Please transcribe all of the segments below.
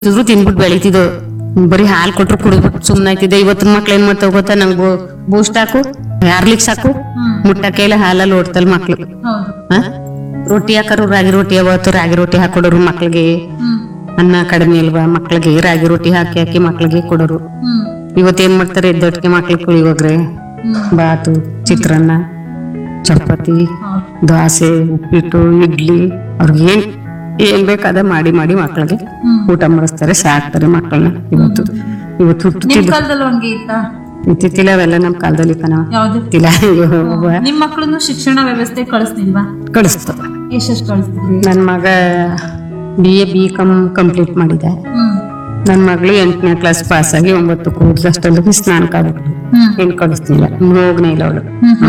ಇದ್ರು ತಿನ್ಬಿಟ್ಟು ಬೆಳಿತಿದ್ದು ಬರೀ ಹಾಲ್ ಕೊಟ್ರು ಕುಡಿದ್ಬಿಟ್ಟು ಸುಮ್ನೆ ಆಯ್ತಿದ್ದೆ ಇವತ್ತಿನ ಮಕ್ಳು ಏನ್ ಮಾಡ್ತಾವ ಗೊತ್ತಾ ನಂಗೆ ಬೂಸ್ಟ್ ಹಾಕು ಯಾರ್ಲಿಕ್ ಸಾಕು ಮುಟ್ಟಕ್ಕೆ ಇಲ್ಲ ಹಾಲಲ್ಲಿ ಓಡ್ತಲ್ ಮಕ್ಳು ಹೌದು ಹ? ರೊಟ್ಟಿ ಹಾಕರು ರಾಗಿ ರೊಟ್ಟಿ ಅವತ್ತು ರಾಗಿ ರೊಟ್ಟಿ ಹಾಕೊಡೋರು ಮಕ್ಳಿಗೆ ಹ್ಮ್ ಅನ್ನ ಕಡಿಮೆ ಅಲ್ವಾ ಮಕ್ಳಿಗೆ ರಾಗಿ ರೊಟ್ಟಿ ಹಾಕಿ ಹಾಕಿ ಮಕ್ಳಿಗೆ ಕೊಡೋರು ಹ್ಮ್ ಇವತ್ತೇನ್ ಮಾಡ್ತಾರೆ ಎದ್ದೊಟ್ಟಿಗೆ ಮಕ್ಳಿಗೆ ಪುಳಿಯೋಗ್ರೆ ಬಾತು ಚಿತ್ರಾನ್ನ ಚಪಾತಿ ಹೌದು ದೋಸೆ ಉಪ್ಪಿಟ್ಟು ಇಡ್ಲಿ ಅವ್ರಿಗೆ ಏನ್ ಏನ್ ಬೇಕಾದ ಮಾಡಿ ಮಾಡಿ ಮಕ್ಳಿಗೆ ಊಟ ಮಾಡಿಸ್ತಾರೆ ಸಾಕ್ತಾರೆ ಮಕ್ಕಳನ್ನ ಇವತ್ತು ಇವತ್ತು ನಿಮ್ ಹುಟ್ಟುತ್ತಿದ್ದು ಕಾಲದಲ್ಲೂ ಹಂಗೆ ಇತ್ತಾ ಇತ್ತಿತ್ತಿಲ್ಲ ಅವೆಲ್ಲ ನಮ್ ಕಾಲದಲ್ಲಿ ಕಣವ ಯಾವ್ದು ಇತ್ತಿಲ್ಲ ಅಯ್ಯೋ, ನಿಮ್ ಮಕ್ಳನ್ನು ಶಿಕ್ಷಣ ವ್ಯವಸ್ಥೆ ಕಳಿಸ್ತಿಲ್ವಾ ಕಳಿಸ್ತು ಎಷ್ಟೆಷ್ಟು ಕಳಿಸ್ತಿದ್ರಿ ನನ್ ಮಗ B A B com complete ಮಾಡಿದೆ ಹ್ಮ್ ನನ್ ಮಗಳು ಎಂಟನೇ ಕ್ಲಾಸ್ ಪಾಸ್ ಆಗಿ ಒಂಬತ್ತು ಕೂಡ್ದಷ್ಟಲ್ಲಿ ಸ್ನಾನಕ್ಕೆ ಆಗ್ಬಿಟ್ಲು ಹ್ಮ್ ಏನ್ ಕಳಿಸ್ತಿಲ್ಲ ಹೋಗ್ನೇ ಇಲ್ಲ ಅವಳು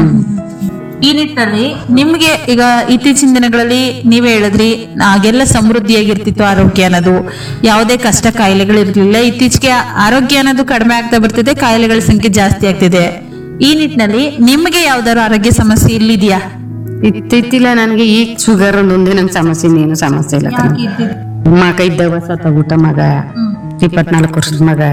ಈ ನಿಟ್ಟಿನಲ್ಲಿ ನಿಮ್ಗೆ ಈಗ ಇತ್ತೀಚಿನ ದಿನಗಳಲ್ಲಿ ನೀವೇ ಹೇಳಿದ್ರಿ ಆಗೆಲ್ಲ ಸಮೃದ್ಧಿಯಾಗಿರ್ತಿತ್ತು ಆರೋಗ್ಯ ಅನ್ನೋದು ಯಾವುದೇ ಕಷ್ಟ ಕಾಯಿಲೆಗಳು ಇರ್ಲಿಲ್ಲ ಇತ್ತೀಚೆಗೆ ಆರೋಗ್ಯ ಅನ್ನೋದು ಕಡಿಮೆ ಆಗ್ತಾ ಬರ್ತಿದೆ ಕಾಯಿಲೆಗಳ ಸಂಖ್ಯೆ ಜಾಸ್ತಿ ಆಗ್ತಿದೆ ಈ ನಿಟ್ಟಿನಲ್ಲಿ ನಿಮ್ಗೆ ಯಾವ್ದಾದ್ರು ಆರೋಗ್ಯ ಸಮಸ್ಯೆ ಇಲ್ಲಿದ್ಯಾ ಇತ್ತಿತ್ತಿಲ್ಲ ನನಗೆ ಈಗ ಶುಗರ್ ಒಂದೊಂದೇ ನನ್ ಸಮಸ್ಯೆ ಇನ್ನೇನು ಸಮಸ್ಯೆ ಇಲ್ಲ ಕಣ ಮಗ ಇದ್ದವ ಸತ್ತ ಮಗ ಇಪ್ಪತ್ನಾಲ್ಕು ವರ್ಷದ ಮಗ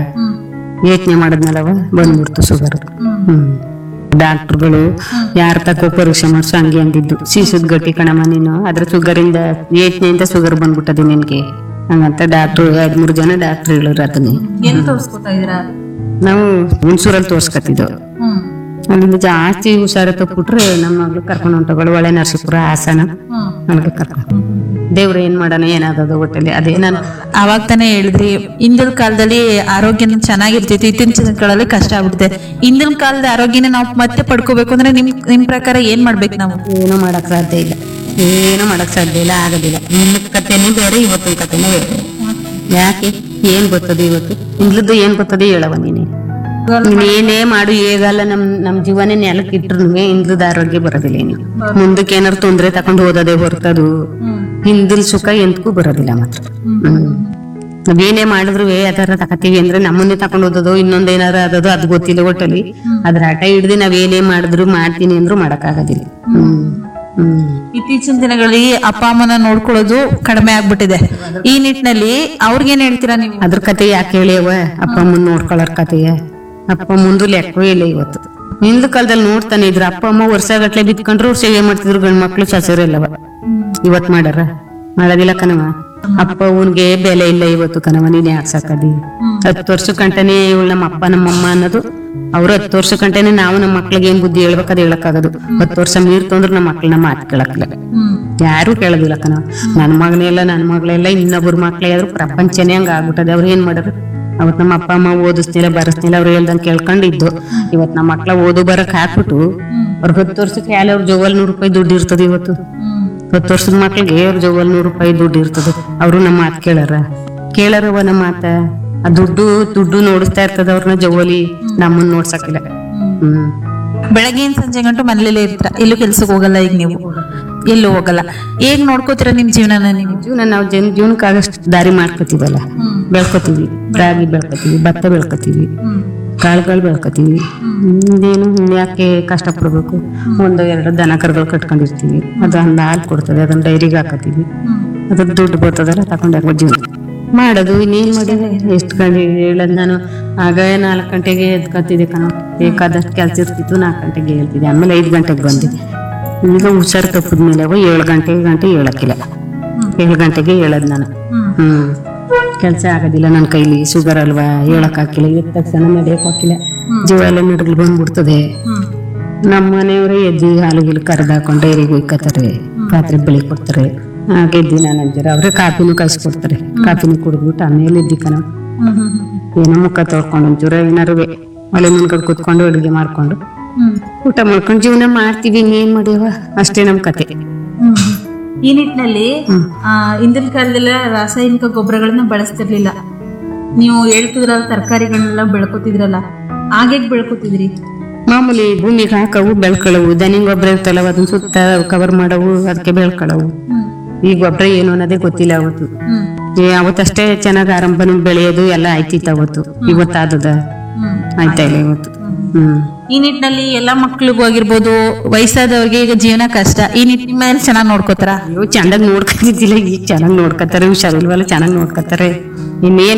ಯೋಚನೆ ಮಾಡಿದ್ನಲ್ಲವ ಬಂದ್ಬಿಡ್ತು ಶುಗರ್ ಹ್ಮ್ ಡಾಕ್ಟರ್ಗಳು ಯಾರ ತಕೋ ಪರೀಕ್ಷೆ ಮಾಡ್ಸು ಹಂಗೆ ಅಂದಿದ್ದು ಸೀಸದ್ ಗಟ್ಟಿ ಕಣಮ್ಮ ನೀನು ಅದ್ರ ಶುಗರ್ ಇಂದ ಯೋಚನೆಯಿಂದ ಶುಗರ್ ಬಂದ್ಬಿಟ್ಟದೆ ನಿನ್ಗೆ ಹಂಗಂತ ಡಾಕ್ಟ್ರು ಎರಡ್ ಮೂರು ಜನ ಡಾಕ್ಟರ್ ಹೇಳಿದ್ರು ಅದನ್ನೇ ಎಲ್ಲಿ ತೋರಿಸ್ಕೊತಾ ಇದೀರಾ ನಾವು ಹುಣಸೂರಲ್ಲಿ ತೋರ್ಸ್ಕತಿದ್ದೋ ಹ್ಮ್ ಅಲ್ಲಿಂದ ಜಾಸ್ತಿ ಹುಷಾರ ತಪ್ಪಿಟ್ರೆ ನಮ್ಮ ಮಗಳು ಕರ್ಕೊಂಡು ಹೊಂಟಗಳು ಒಳ್ಳೆ ನರಸೀಪುರ ಹಾಸನ ಹ್ಮ್ ಅಲ್ಲಿಗೆ ಕರ್ಕೊಂಡು ದೇವ್ರು ಏನ್ ಮಾಡೋಣ ಏನಾದದು ಒಟ್ಟಲ್ಲಿ ಅದೇ ನಾನು ಅವಾಗ ತಾನೇ ಹೇಳಿದ್ರಿ ಹಿಂದಿನ ಕಾಲದಲ್ಲಿ ಆರೋಗ್ಯನ ಚೆನ್ನಾಗಿರ್ತಿತ್ತು ಇತ್ತೀಚಿನ ದಿನಗಳಲ್ಲಿ ಕಷ್ಟ ಆಗ್ಬಿಟ್ಟಿದೆ ಹಿಂದಿನ ಕಾಲದ ಆರೋಗ್ಯನ ನಾವು ಮತ್ತೆ ಪಡ್ಕೋಬೇಕು ಅಂದ್ರೆ ನಿಮ್ ನಿಮ್ ಪ್ರಕಾರ ಏನ್ ಮಾಡ್ಬೇಕು ನಾವು ಏನೂ ಮಾಡಕ್ ಸಾಧ್ಯ ಇಲ್ಲ ಏನೂ ಮಾಡಕ್ ಸಾಧ್ಯ ಇಲ್ಲ ಆಗೋದಿಲ್ಲ ನಿನ್ನ ಕಥೆನೇ ಬೇರೆ ಇವತ್ತಿನ ಕಥೆನೇ ಬೇರೆ ಯಾಕೆ ಏನ್ ಗೊತ್ತದೆ ಇವತ್ತು ಇಂದ್ಲದ್ದು ಏನ್ ಗೊತ್ತದೆ ಹೇಳವ ನೀನೆ ನೀನ್ ಏನೇ ಮಾಡು ಹೇಗಲ್ಲ ನಮ್ ನಮ್ ಜೀವನೇ ನೆಲಕ್ಕೆ ಇಟ್ರು ಇಂದ್ಲದ ಆರೋಗ್ಯ ಬರೋದಿಲ್ಲ ಏನು ಮುಂದಕ್ಕೆ ಏನಾರು ತೊಂದ್ರೆ ತಕೊಂಡು ಓದೋದೇ ಹೊರ್ತದು ಹಿಂದಿಲ್ ಸುಖ ಎಂತಕ್ಕೂ ಬರೋದಿಲ್ಲ ಮಾತ್ರ ಹ್ಮ್ ನಾವೇನೇ ಮಾಡಿದ್ರು ಅದರ ತಕತೀವಿ ಅಂದ್ರೆ ನಮ್ಮನ್ನೇ ತಕೊಂಡು ಓದೋದು ಇನ್ನೊಂದ್ ಏನಾರ ಅದದು ಅದು ಗೊತ್ತಿಲ್ಲ ಒಟ್ಟಲ್ಲಿ ಅದ್ರ ಹಠ ಹಿಡ್ದು ನಾವೇನೇ ಮಾಡಿದ್ರು ಮಾಡ್ತೀನಿ ಅಂದ್ರು ಮಾಡಕ್ಕಾಗೋದಿಲ್ಲ ಹ್ಮ್ ಹ್ಮ್ ಇತ್ತೀಚಿನ ದಿನಗಳಲ್ಲಿ ಅಪ್ಪ ಅಮ್ಮನ ನೋಡ್ಕೊಳ್ಳೋದು ಕಡಿಮೆ ಆಗ್ಬಿಟ್ಟಿದೆ ಈ ನಿಟ್ಟಿನಲ್ಲಿ ಅವ್ರಿಗೇನ್ ಹೇಳ್ತೀರಾ ನೀವು ಅದ್ರ ಕತೆ ಯಾಕೆ ಹೇಳಿಯವ ಅಪ್ಪ ಅಮ್ಮನ್ ನೋಡ್ಕೊಳ್ಳೋರ್ ಕತೆಯ ಅಪ್ಪ ಮುಂದು ಲೆಕ್ಕ ಇಲ್ಲ ಇವತ್ತು ಹಿಂದ್ ಕಾಲದಲ್ಲಿ ನೋಡ್ತಾನೆ ಇದ್ರು ಅಪ್ಪ ಅಮ್ಮ ವರ್ಷ ಗಟ್ಲೆ ಬಿತ್ಕೊಂಡ್ರು ಅವ್ರು ಸೇವೆ ಮಾಡ್ತಿದ್ರು ಗಂಡ್ ಮಕ್ಳು ಸಸರಿಲ್ಲವ ಇವತ್ ಮಾಡಾರ ಮಾಡೋದಿಲ್ಲ ಕಣವ ಅಪ್ಪ ಅವನ್ಗೆ ಬೆಲೆ ಇಲ್ಲ ಇವತ್ತು ಕಣವ ನೀನ್ ಯಾಕೆ ಸಾಕದಿ ಹತ್ತು ವರ್ಷ ಕಂಟನೆ ಇವಳು ನಮ್ಮ ಅಪ್ಪ ನಮ್ಮಮ್ಮ ಅನ್ನೋದು ಅವ್ರು ಹತ್ತು ವರ್ಷ ಕಂಟನೆ ನಾವು ನಮ್ಮ ಮಕ್ಳಿಗೆ ಏನ್ ಬುದ್ಧಿ ಹೇಳ್ಬೇಕದು ಹೇಳಕ್ಕಾಗದು ಹತ್ತು ವರ್ಷ ಮೀರ್ತು ಅಂದ್ರೆ ನಮ್ಮ ಮಕ್ಳನ್ನ ಮಾತು ಕೇಳಕ್ಕಿಲ್ಲ ಯಾರು ಕೇಳೋದಿಲ್ಲ ಕಣ ನನ್ ಮಗನೇ ಇಲ್ಲ ನನ್ ಮಗಳೆಲ್ಲ ಇನ್ನೊಬ್ರ ಮಕ್ಳೇ ಆದ್ರೂ ಪ್ರಪಂಚನೇ ಹಂಗ ಆಗ್ಬಿಟ್ಟದೆ ಅವ್ರು ಏನ್ ಮಾಡೋರು ಅವತ್ ನಮ್ಮ ಅಪ್ಪ ಅಮ್ಮ ಓದಿಸ್ತಿಲ್ಲ ಬರೆಸ್ತಿಲ್ಲ ಅವ್ರು ಹೇಳ್ದಂಗ್ ಕೇಳ್ಕೊಂಡಿದ್ದು ಇವತ್ ನಮ್ಮ ಮಕ್ಳ ಓದು ಬರಕ್ ಹಾಕ್ಬಿಟ್ಟು ಅವ್ರ ಹತ್ತು ವರ್ಷಕ್ಕೆ ಯಾಲೆ ಅವ್ರ ಜೋವಲ್ ನೂರು ರೂಪಾಯಿ ದುಡ್ಡು ಇರ್ತದೆ ಇವತ್ತು ಹತ್ತು ವರ್ಷದ ಮಕ್ಳಿಗೆ ಅವ್ರ ಜೋವಲ್ ನೂರು ರೂಪಾಯಿ ದುಡ್ಡು ಇರ್ತದೆ ಅವರು ನಮ್ಮ ಮಾತು ಕೇಳಾರ ಕೇಳಾರವ ನಮ್ಮ ಮಾತ ಆ ದುಡ್ಡು ದುಡ್ಡು ನೋಡಿಸ್ತಾ ಇರ್ತದ ಅವ್ರನ್ನ ಜೋವಲಿ ನಮ್ಮನ್ನ ನೋಡ್ಸಕ್ಕಿಲ್ಲ ಹ್ಮ್ ಬೆಳಗ್ಗೆಯಿಂದ ಸಂಜೆ ಗಂಟು ಮನೇಲೇ ಇರ್ತೀರಾ ಎಲ್ಲೂ ಕೆಲ್ಸಕ್ಕೆ ಹೋಗಲ್ಲ ಈಗ ನೀವು ಎಲ್ಲೂ ಹೋಗಲ್ಲ ಹೇಗ್ ನೋಡ್ಕೋತೀರಾ ನಿಮ್ ಜೀವನನ ನೀವು ಜೀವನ ನಾವು ಜನ ಜೀವನಕ್ಕಾಗಷ್ಟು ದಾರಿ ಮಾಡ್ಕೋತೀವಲ್ಲ ಬೆಳ್ಕೊತೀವಿ ರಾಗಿ ಬೆಳ್ಕೊತೀವಿ ಭತ್ತ ಬೆಳ್ಕೊತೀವಿ ಕಾಳುಗಳು ಬೆಳ್ಕೊತೀವಿ ಇನ್ನೇನು ಯಾಕೆ ಕಷ್ಟಪಡ್ಬೇಕು ಒಂದು ಎರಡು ದನ ಕರುಗಳು ಕಟ್ಕೊಂಡಿರ್ತೀವಿ ಅದು ಒಂದು ಹಾಲು ಕೊಡ್ತದೆ ಅದನ್ನ ಡೈರಿಗೆ ಹಾಕತೀವಿ ಅದ್ರ ದುಡ್ಡು ಬರ್ತದಲ್ಲ ತಗೊಂಡು ಹಾಕೋ ಜೀವನ ಮಾಡೋದು ಇನ್ನೇನ್ ಮಾಡಿದ್ರೆ ಎಷ್ಟು ಗಂಟೆ ಹೇಳದ್ ನಾನು ಆಗ ನಾಲ್ಕು ಗಂಟೆಗೆ ಎದ್ಕೊತಿದ್ದೆ ಕಣ ಬೇಕಾದಷ್ಟು ಕೆಲಸ ಇರ್ತಿತ್ತು ನಾಲ್ಕು ಗಂಟೆಗೆ ಹೇಳ್ತಿದ್ದೆ ಆಮೇಲೆ ಐದು ಗಂಟೆಗೆ ಬಂದಿದ್ದೆ ಈಗ ಹುಷಾರು ತಪ್ಪಿದ್ಮೇಲೆ ಅವ ಏಳು ಗಂಟೆಗೆ ಗಂಟೆ ಹೇಳಕ್ಕಿಲ್ಲ ಏಳು ಗಂಟೆಗೆ ಹೇಳದ್ ನಾನು ಹ್ಮ್ ಕೆಲಸ ಆಗೋದಿಲ್ಲ ನನ್ನ ಕೈಲಿ ಶುಗರ್ ಅಲ್ವಾ ಹೇಳಕ್ ಹಾಕಿಲ್ಲ ಎದ್ದ ತಕ್ಷಣ ನಡೆಯಕ್ ಹಾಕಿಲ್ಲ ಜೀವ ಎಲ್ಲ ನಡಗಲು ಬಂದ್ಬಿಡ್ತದೆ ನಮ್ಮ ಮನೆಯವರೇ ಎದ್ದಿ ಹಾಲು ಗೀಲು ಕರೆದು ಹಾಕೊಂಡು ಡೈರಿಗೆ ಒಯ್ಕೋತಾರೆ ರಾತ್ರಿ ಬೆಳಿಗ್ಗೆ ಕೊಡ್ತಾರೆ ಹಾಗೆ ಎದ್ದಿ ನಾನು ಅಂಜಾರ ಅವ್ರೆ ಕಾಪಿನೂ ಕಾಯಿಸ್ಕೊಡ್ತಾರೆ ಕಾಪಿನೂ ಕುಡಿದ್ಬಿಟ್ಟು ಆಮೇಲೆ ಎದ್ದಿ ಕಣ ಏನೋ ಮುಖ ತೊಳ್ಕೊಂಡು ಒಂಚೂರ ಏನಾರು ಒಲೆ ಮುಂದ್ಗಡೆ ಕುತ್ಕೊಂಡು ಅಡುಗೆ ಮಾಡ್ಕೊಂಡು ಊಟ ಮಾಡ್ಕೊಂಡು ಜೀವನ ಮಾಡ್ತೀವಿ ಇನ್ನೇನ್ ಮಾಡ್ಯವ ಅಷ್ಟೇ ನಮ್ ಕತೆ ಈ ನಿಟ್ಟಿನಲ್ಲಿ ಆ, ಹಿಂದಿನ ಕಾಲದಲ್ಲ ರಾಸಾಯನಿಕ ಗೊಬ್ಬರಗಳನ್ನ ಬಳಸ್ತಿರ್ಲಿಲ್ಲ ನೀವು ಹೇಳ್ತಿದ್ರಲ್ಲ ತರಕಾರಿಗಳನ್ನೆಲ್ಲ ಬೆಳ್ಕೊತಿದ್ರಲ್ಲ ಹಾಗೆ ಬೆಳ್ಕೊತಿದ್ರಿ ಮಾಮೂಲಿ ಭೂಮಿಗೆ ಹಾಕವು ಬೆಳ್ಕೊಳ್ಳವು ದನಿಂಗ್ ಗೊಬ್ಬರ ಇರ್ತಲ್ಲ ಅದನ್ನ ಸುತ್ತ ಕವರ್ ಮಾಡವು ಅದಕ್ಕೆ ಬೆಳ್ಕೊಳ್ಳವು ಈ ಗೊಬ್ಬರ ಏನು ಅನ್ನೋದೇ ಗೊತ್ತಿಲ್ಲ ಅವತ್ತು ಹ್ಮ್ ಏ, ಅವತ್ತಷ್ಟೇ ಚೆನ್ನಾಗಿ ಆರಂಭನ ಬೆಳೆಯೋದು ಎಲ್ಲ ಆಯ್ತಿತ್ತು ಅವತ್ತು ಇವತ್ತಾದದ ಹ್ಮ್ ಆಯ್ತಾ ಇಲ್ಲ ಇವತ್ತು ಹ್ಮ್ ಈ ನಿಟ್ಟಿನಲ್ಲಿ ಎಲ್ಲಾ ಮಕ್ಳಿಗೂ ಆಗಿರ್ಬೋದು ವಯಸ್ಸಾದವ್ರಿಗೆ ಈಗ ಜೀವನ ಕಷ್ಟ ಈ ನಿಟ್ಟಿನ ಮೇಲೆ ಚೆನ್ನಾಗಿ ನೋಡ್ಕೋತಾರ ಅಯ್ಯೋ ಚೆನ್ನಾಗಿ ನೋಡ್ಕೊತಿದ್ದಿಲ್ಲ ಈಗ ಚೆನ್ನಾಗಿ ನೋಡ್ಕೊತಾರೆ ಹುಷಾರಿಲ್ವಲ್ಲ ಚೆನ್ನಾಗಿ ನೋಡ್ಕೊತಾರೆ ಇನ್ನೇನು